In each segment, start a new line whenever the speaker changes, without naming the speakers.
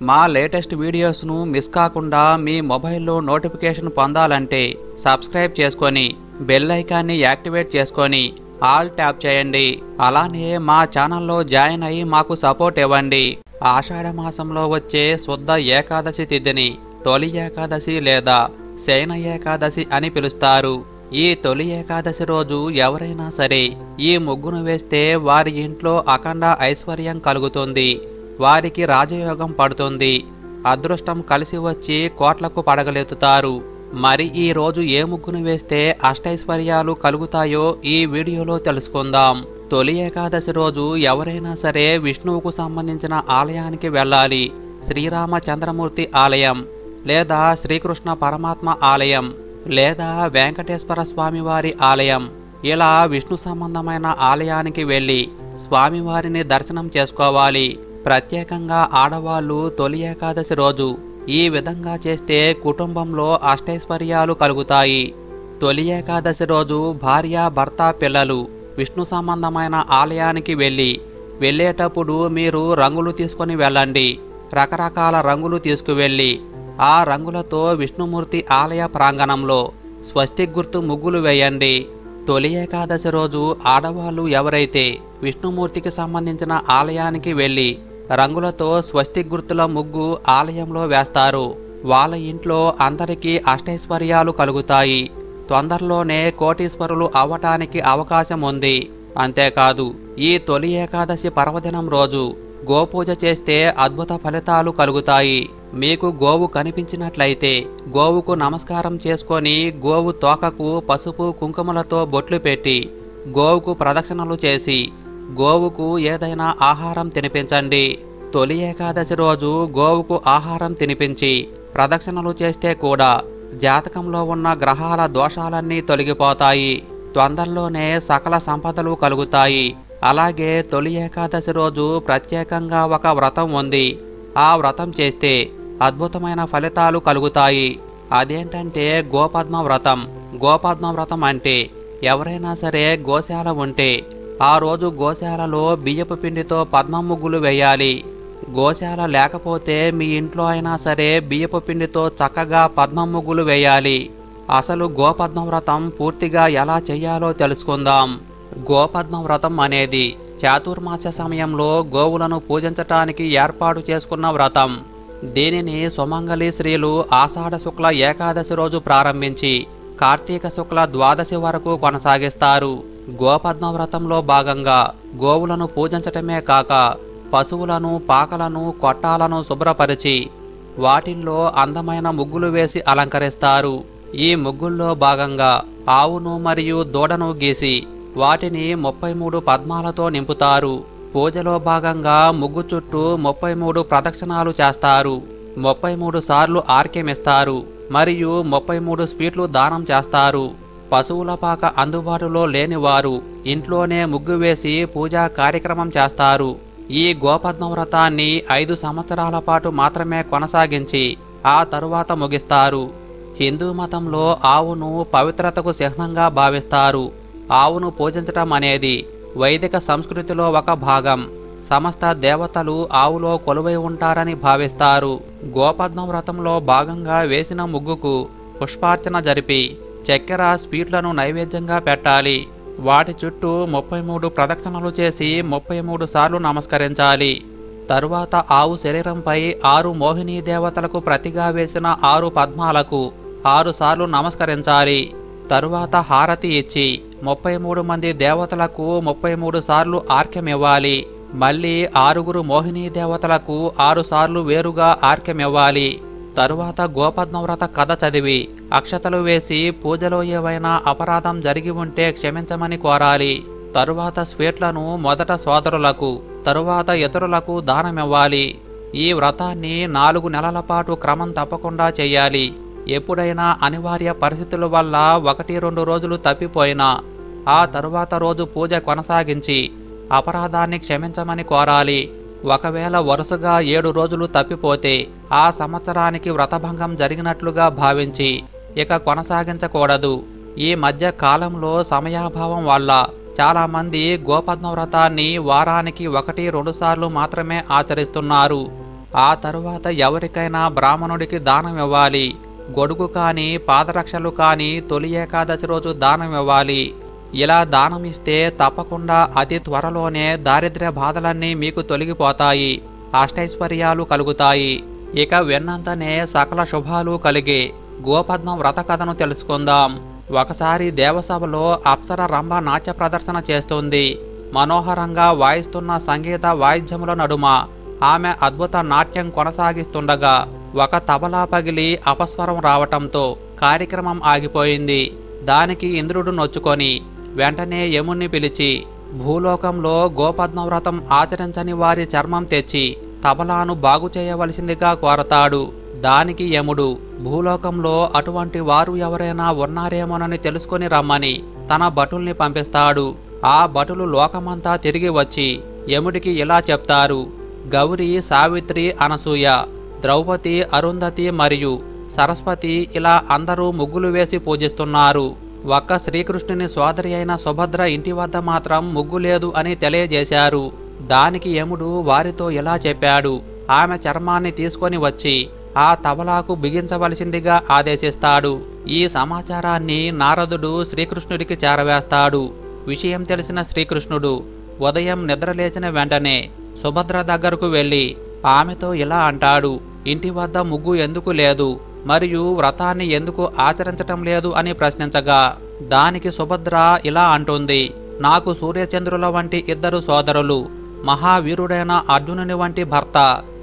మా latest వీడియోస్ను miss కాకుండా మీ మొబైల్లో నోటిఫికేషన్ పొందాలంటే సబ్స్క్రైబ్ చేసుకొని బెల్ ఐకాన్ని యాక్టివేట్ చేసుకొని ఆల్ ట్యాప్ చేయండి అలానే మా ఛానల్లో జాయిన్ అయ్యి మాకు సపోర్ట్ ఇవ్వండి ఆషాఢ మాసంలో వచ్చే శుద్ధ ఏకాదశి తిథిని తొలి ఏకాదశి లేదా శయన ఏకాదశి అని పిలుస్తారు ఈ తొలి ఏకాదశి రోజు ఎవరైనా సరే ఈ ముగ్గును వేస్తే వారి ఇంట్లో అఖండ ఐశ్వర్యం కలుగుతుంది వారికి రాజయోగం పడుతుంది అదృష్టం కలిసి వచ్చి కోట్లకు పడగలెత్తుతారు మరి ఈ రోజు ఏ ముగ్గును వేస్తే అష్టైశ్వర్యాలు కలుగుతాయో ఈ వీడియోలో తెలుసుకుందాం తొలి ఏకాదశి రోజు ఎవరైనా సరే విష్ణువుకు సంబంధించిన ఆలయానికి వెళ్ళాలి శ్రీరామచంద్రమూర్తి ఆలయం లేదా శ్రీకృష్ణ పరమాత్మ ఆలయం లేదా వెంకటేశ్వర స్వామివారి ఆలయం ఇలా విష్ణు సంబంధమైన ఆలయానికి వెళ్ళి స్వామివారిని దర్శనం చేసుకోవాలి ప్రత్యేకంగా ఆడవాళ్ళు తొలి ఏకాదశి రోజు ఈ విధంగా చేస్తే కుటుంబంలో అష్టైశ్వర్యాలు కలుగుతాయి తొలి ఏకాదశి రోజు భార్య భర్త పిల్లలు విష్ణు సంబంధమైన ఆలయానికి వెళ్ళి వెళ్ళేటప్పుడు మీరు రంగులు తీసుకొని వెళ్ళండి రకరకాల రంగులు తీసుకువెళ్ళి ఆ రంగులతో విష్ణుమూర్తి ఆలయ ప్రాంగణంలో స్వస్తిక్ గుర్తు ముగ్గులు వేయండి తొలి ఏకాదశి రోజు ఆడవాళ్ళు ఎవరైతే విష్ణుమూర్తికి సంబంధించిన ఆలయానికి వెళ్ళి రంగులతో స్వస్తిక్ గుర్తుల ముగ్గు ఆలయంలో వేస్తారు వాళ్ళ ఇంట్లో అందరికీ అష్టైశ్వర్యాలు కలుగుతాయి తొందరలోనే కోటీశ్వరులు అవ్వటానికి అవకాశం ఉంది అంతేకాదు ఈ తొలి ఏకాదశి పర్వదినం రోజు గోపూజ చేస్తే అద్భుత ఫలితాలు కలుగుతాయి మీకు గోవు కనిపించినట్లయితే గోవుకు నమస్కారం చేసుకొని గోవు తోకకు పసుపు కుంకుమలతో బొట్లు పెట్టి గోవుకు ప్రదక్షిణలు చేసి గోవుకు ఏదైనా ఆహారం తినిపించండి తొలి ఏకాదశి రోజు గోవుకు ఆహారం తినిపించి ప్రదక్షిణలు చేస్తే కూడా జాతకంలో ఉన్న గ్రహాల దోషాలన్నీ తొలగిపోతాయి తొందరలోనే సకల సంపదలు కలుగుతాయి అలాగే తొలి ఏకాదశి రోజు ప్రత్యేకంగా ఒక వ్రతం ఉంది ఆ వ్రతం చేస్తే అద్భుతమైన ఫలితాలు కలుగుతాయి అదేంటంటే గోపద్మ వ్రతం గోపద్మ వ్రతం అంటే ఎవరైనా సరే గోశాల ఉంటే ఆ రోజు గోశాలలో బియ్యపు పిండితో పద్మ ముగ్గులు వేయాలి గోశాల లేకపోతే మీ ఇంట్లో అయినా సరే బియ్యపు పిండితో చక్కగా పద్మ ముగ్గులు వేయాలి అసలు గోపద్మ వ్రతం పూర్తిగా ఎలా చేయాలో తెలుసుకుందాం గోపద్మ వ్రతం అనేది చాతుర్మాస సమయంలో గోవులను పూజించటానికి ఏర్పాటు చేసుకున్న వ్రతం దీనిని సుమంగళి స్త్రీలు ఆషాఢ శుక్ల ఏకాదశి రోజు ప్రారంభించి కార్తీక శుక్ల ద్వాదశి వరకు కొనసాగిస్తారు గోపద్మ వ్రతంలో భాగంగా గోవులను పూజించటమే కాక పశువులను పాకలను కొట్టాలను శుభ్రపరిచి వాటిల్లో అందమైన ముగ్గులు వేసి అలంకరిస్తారు ఈ ముగ్గుల్లో భాగంగా ఆవును మరియు దూడను గీసి వాటిని ముప్పై మూడు పద్మాలతో నింపుతారు పూజలో భాగంగా ముగ్గు చుట్టూ ముప్పై మూడు ప్రదక్షిణాలు చేస్తారు ముప్పై మూడు సార్లు ఆర్కెమిస్తారు మరియు ముప్పై మూడు స్వీట్లు దానం చేస్తారు పశువుల పాక అందుబాటులో లేని వారు ఇంట్లోనే ముగ్గు వేసి పూజా కార్యక్రమం చేస్తారు ఈ గోపద్మ వ్రతాన్ని ఐదు సంవత్సరాల పాటు మాత్రమే కొనసాగించి ఆ తరువాత ముగిస్తారు హిందూ మతంలో ఆవును పవిత్రతకు చిహ్నంగా భావిస్తారు ఆవును పూజించటం అనేది వైదిక సంస్కృతిలో ఒక భాగం సమస్త దేవతలు ఆవులో కొలువై ఉంటారని భావిస్తారు గోపద్మ వ్రతంలో భాగంగా వేసిన ముగ్గుకు పుష్పార్చన జరిపి చక్కెర స్వీట్లను నైవేద్యంగా పెట్టాలి వాటి చుట్టూ ముప్పై మూడు ప్రదక్షిణలు చేసి ముప్పై మూడు సార్లు నమస్కరించాలి తరువాత ఆవు శరీరంపై ఆరు మోహినీ దేవతలకు ప్రతిగా వేసిన ఆరు పద్మాలకు ఆరు సార్లు నమస్కరించాలి తరువాత హారతి ఇచ్చి ముప్పై మూడు మంది దేవతలకు ముప్పై మూడు సార్లు ఆర్క్యమివ్వాలి మళ్ళీ ఆరుగురు మోహినీ దేవతలకు ఆరు సార్లు వేరుగా ఆర్క్యమివ్వాలి తరువాత గోపద్మవ్రత కథ చదివి అక్షతలు వేసి పూజలో ఏవైనా అపరాధం జరిగి ఉంటే క్షమించమని కోరాలి తరువాత స్వీట్లను మొదట సోదరులకు తరువాత ఇతరులకు దానమివ్వాలి ఈ వ్రతాన్ని నాలుగు నెలల పాటు క్రమం తప్పకుండా చేయాలి ఎప్పుడైనా అనివార్య పరిస్థితుల వల్ల ఒకటి రెండు రోజులు తప్పిపోయినా ఆ తరువాత రోజు పూజ కొనసాగించి అపరాధాన్ని క్షమించమని కోరాలి ఒకవేళ వరుసగా ఏడు రోజులు తప్పిపోతే ఆ సంవత్సరానికి వ్రతభంగం జరిగినట్లుగా భావించి ఇక కొనసాగించకూడదు ఈ మధ్య కాలంలో సమయాభావం వల్ల చాలామంది గోపద్మ వ్రతాన్ని వారానికి ఒకటి రెండు సార్లు మాత్రమే ఆచరిస్తున్నారు ఆ తరువాత ఎవరికైనా బ్రాహ్మణుడికి దానం ఇవ్వాలి గొడుగు కాని పాదరక్షలు కాని తొలి ఏకాదశి రోజు దానం ఇవ్వాలి ఇలా దానం ఇస్తే తప్పకుండా అతి త్వరలోనే దారిద్ర్య బాధలన్నీ మీకు తొలగిపోతాయి అష్టైశ్వర్యాలు కలుగుతాయి ఇక విన్నంతనే సకల శుభాలు కలిగే గోపద్మ వ్రత కథను తెలుసుకుందాం ఒకసారి దేవసభలో అప్సర రంభ నాట్య ప్రదర్శన చేస్తుంది మనోహరంగా వాయిస్తున్న సంగీత వాయిద్యముల నడుమ ఆమె అద్భుత నాట్యం కొనసాగిస్తుండగా ఒక తబలా పగిలి అపస్వరం రావటంతో కార్యక్రమం ఆగిపోయింది దానికి ఇంద్రుడు నొచ్చుకొని వెంటనే యముణ్ణి పిలిచి భూలోకంలో గోపద్మవ్రతం ఆచరించని వారి చర్మం తెచ్చి తబలాను బాగు చేయవలసిందిగా కోరతాడు దానికి యముడు భూలోకంలో అటువంటి వారు ఎవరైనా ఉన్నారేమోనని తెలుసుకొని రమ్మని తన భటుల్ని పంపిస్తాడు ఆ భటులు లోకమంతా తిరిగి వచ్చి యముడికి ఇలా చెప్తారు గౌరి సావిత్రి అనసూయ ద్రౌపది అరుంధతి మరియు సరస్వతి ఇలా అందరూ ముగ్గులు వేసి పూజిస్తున్నారు ఒక్క శ్రీకృష్ణుని సోదరి అయిన సుభద్ర ఇంటి వద్ద మాత్రం ముగ్గు లేదు అని తెలియజేశారు దానికి యముడు వారితో ఇలా చెప్పాడు ఆమె చర్మాన్ని తీసుకొని వచ్చి ఆ తబలాకు బిగించవలసిందిగా ఆదేశిస్తాడు ఈ సమాచారాన్ని నారదుడు శ్రీకృష్ణుడికి చేరవేస్తాడు విషయం తెలిసిన శ్రీకృష్ణుడు ఉదయం నిద్రలేచిన వెంటనే సుభద్ర దగ్గరకు వెళ్ళి ఆమెతో ఇలా అంటాడు ఇంటి వద్ద ముగ్గు ఎందుకు లేదు మరియు వ్రతాన్ని ఎందుకు ఆచరించటం లేదు అని ప్రశ్నించగా దానికి సుభద్ర ఇలా అంటుంది నాకు సూర్యచంద్రుల వంటి ఇద్దరు సోదరులు మహావీరుడైన అర్జునుని వంటి భర్త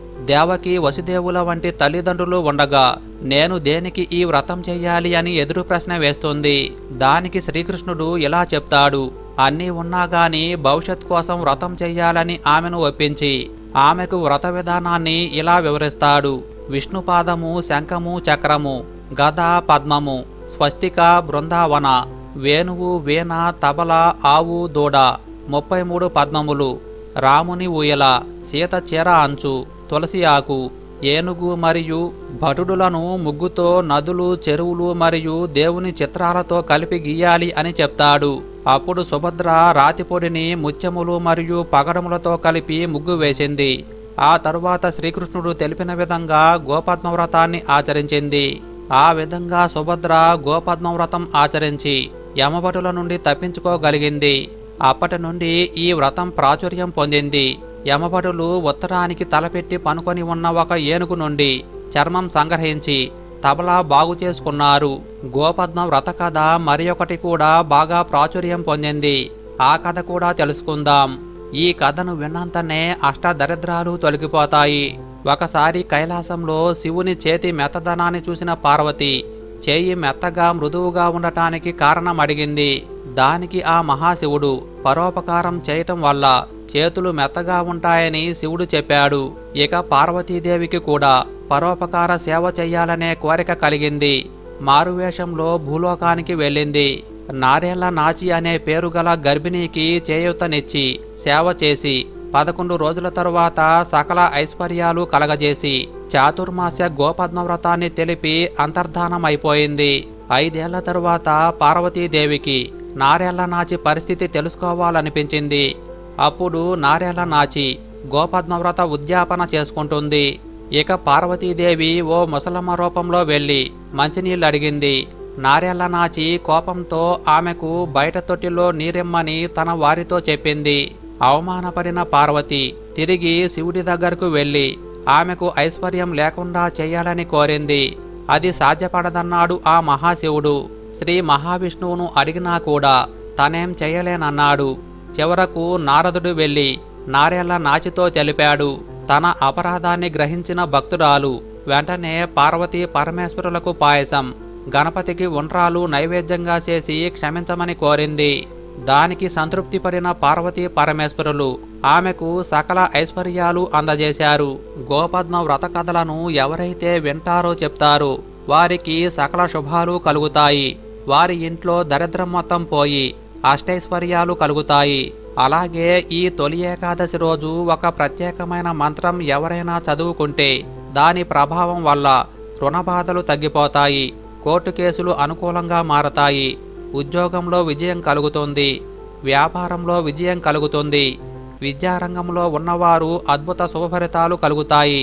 దేవకి వసుదేవుల వంటి తల్లిదండ్రులు ఉండగా నేను దేనికి ఈ వ్రతం చెయ్యాలి అని ఎదురు ప్రశ్న వేస్తుంది దానికి శ్రీకృష్ణుడు ఇలా చెప్తాడు అన్నీ ఉన్నా గాని భవిష్యత్ కోసం వ్రతం చెయ్యాలని ఆమెను ఒప్పించి ఆమెకు వ్రత విధానాన్ని ఇలా వివరిస్తాడు విష్ణుపాదము శంఖము చక్రము గద పద్మము స్వస్తిక బృందావన వేణువు వీణ తబల ఆవు దూడ ముప్పై మూడు పద్మములు రాముని ఊయల సీత చీర అంచు తులసి ఆకు ఏనుగు మరియు భటుడులను ముగ్గుతో నదులు చెరువులు మరియు దేవుని చిత్రాలతో కలిపి గీయాలి అని చెప్తాడు అప్పుడు సుభద్ర రాతిపొడిని ముత్యములు మరియు పగడములతో కలిపి ముగ్గు వేసింది ఆ తరువాత శ్రీకృష్ణుడు తెలిపిన విధంగా గోపద్మవ్రతాన్ని ఆచరించింది ఆ విధంగా సుభద్ర గోపద్మవ్రతం ఆచరించి యమభటుల నుండి తప్పించుకోగలిగింది అప్పటి నుండి ఈ వ్రతం ప్రాచుర్యం పొందింది యమభటులు ఉత్తరానికి తలపెట్టి పనుకొని ఉన్న ఒక ఏనుగు నుండి చర్మం సంగ్రహించి తబలా బాగు చేసుకున్నారు గోపద్మ వ్రత కథ మరి ఒకటి కూడా బాగా ప్రాచుర్యం పొందింది ఆ కథ కూడా తెలుసుకుందాం ఈ కథను విన్నంతనే అష్టదరిద్రాలు తొలగిపోతాయి ఒకసారి కైలాసంలో శివుని చేతి మెత్తదనాన్ని చూసిన పార్వతి చేయి మెత్తగా మృదువుగా ఉండటానికి కారణం అడిగింది దానికి ఆ మహాశివుడు పరోపకారం చేయటం వల్ల చేతులు మెత్తగా ఉంటాయని శివుడు చెప్పాడు ఇక పార్వతీదేవికి కూడా పరోపకార సేవ చెయ్యాలనే కోరిక కలిగింది మారువేషంలో భూలోకానికి వెళ్ళింది నారేళ్ల నాచి అనే పేరు గల గర్భిణీకి చేయూతనిచ్చి సేవ చేసి పదకొండు రోజుల తరువాత సకల ఐశ్వర్యాలు కలగజేసి చాతుర్మాస్య గోపద్మవ్రతాన్ని తెలిపి అంతర్ధానమైపోయింది ఐదేళ్ల తరువాత పార్వతీదేవికి నారేళ్ల నాచి పరిస్థితి తెలుసుకోవాలనిపించింది అప్పుడు నారేళ్ల నాచి గోపద్మవ్రత ఉద్యాపన చేసుకుంటుంది ఇక పార్వతీదేవి ఓ ముసలమ్మ రూపంలో వెళ్లి మంచినీళ్ళు అడిగింది నారేళ్ల నాచి కోపంతో ఆమెకు బయట తొట్టిలో నీరెమ్మని తన వారితో చెప్పింది అవమానపడిన పార్వతి తిరిగి శివుడి దగ్గరకు వెళ్లి ఆమెకు ఐశ్వర్యం లేకుండా చేయాలని కోరింది అది సాధ్యపడదన్నాడు ఆ మహాశివుడు శ్రీ మహావిష్ణువును అడిగినా కూడా తనేం చేయలేనన్నాడు చివరకు నారదుడు వెళ్లి నారేళ్ల నాచితో తెలిపాడు తన అపరాధాన్ని గ్రహించిన భక్తురాలు వెంటనే పార్వతీ పరమేశ్వరులకు పాయసం గణపతికి ఉండ్రాలు నైవేద్యంగా చేసి క్షమించమని కోరింది దానికి సంతృప్తి పడిన పార్వతీ పరమేశ్వరులు ఆమెకు సకల ఐశ్వర్యాలు అందజేశారు గోపద్మ వ్రత కథలను ఎవరైతే వింటారో చెప్తారో వారికి సకల శుభాలు కలుగుతాయి వారి ఇంట్లో దరిద్రం మొత్తం పోయి అష్టైశ్వర్యాలు కలుగుతాయి అలాగే ఈ తొలి ఏకాదశి రోజు ఒక ప్రత్యేకమైన మంత్రం ఎవరైనా చదువుకుంటే దాని ప్రభావం వల్ల రుణబాధలు తగ్గిపోతాయి కోర్టు కేసులు అనుకూలంగా మారతాయి ఉద్యోగంలో విజయం కలుగుతుంది వ్యాపారంలో విజయం కలుగుతుంది విద్యారంగంలో ఉన్నవారు అద్భుత శుభఫలితాలు కలుగుతాయి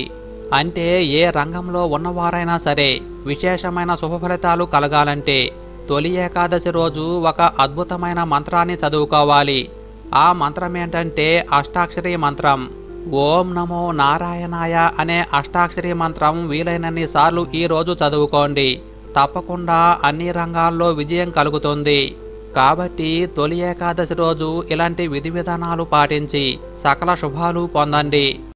అంటే ఏ రంగంలో ఉన్నవారైనా సరే విశేషమైన శుభ ఫలితాలు కలగాలంటే తొలి ఏకాదశి రోజు ఒక అద్భుతమైన మంత్రాన్ని చదువుకోవాలి ఆ మంత్రం ఏంటంటే అష్టాక్షరి మంత్రం ఓం నమో నారాయణాయ అనే అష్టాక్షరి మంత్రం వీలైనన్ని సార్లు ఈ రోజు చదువుకోండి తప్పకుండా అన్ని రంగాల్లో విజయం కలుగుతుంది కాబట్టి తొలి ఏకాదశి రోజు ఇలాంటి విధి విధానాలు పాటించి సకల శుభాలు పొందండి